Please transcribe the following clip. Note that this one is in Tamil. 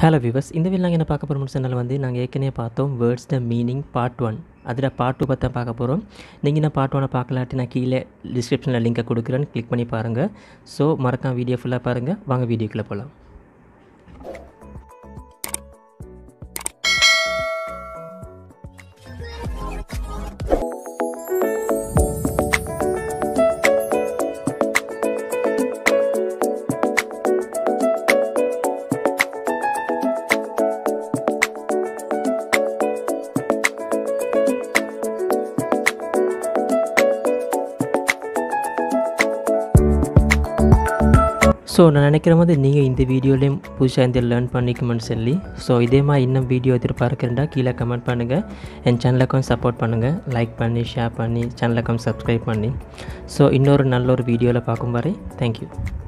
ஹலோ விவஸ் இந்த வீடியோ நாங்கள் என்ன பார்க்க போகிறோம் சொன்னால் வந்து நாங்கள் ஏற்கனவே பார்த்தோம் words the meaning part one அதில் பார்ட் டூ பற்றி பார்க்க போகிறோம் நீங்கள் நான் பார்ட் ஒனை பார்க்கலாட்டி நான் கீழே டிஸ்கிரிப்ஷனில் லிங்கை கொடுக்குறேன்னு கிளிக் பண்ணி பாருங்கள் ஸோ மறக்காம வீடியோ ஃபுல்லாக பாருங்கள் வாங்க வீடியோக்குள்ளே போகலாம் ஸோ நான் நினைக்கிற மாதிரி நீங்கள் இந்த வீடியோலேயும் புதுசாக இந்த லேர்ன் பண்ணிக்கணும்னு சொல்லி ஸோ இதே மாதிரி இன்னும் வீடியோ எதிர்பார்க்குறேன்டா கீழே கமெண்ட் பண்ணுங்கள் என் சேனலுக்கும் சப்போர்ட் பண்ணுங்கள் லைக் பண்ணி ஷேர் பண்ணி சேனலுக்கும் சப்ஸ்கிரைப் பண்ணி ஸோ இன்னொரு நல்ல ஒரு வீடியோவில் பார்க்கும் வரை தேங்க்யூ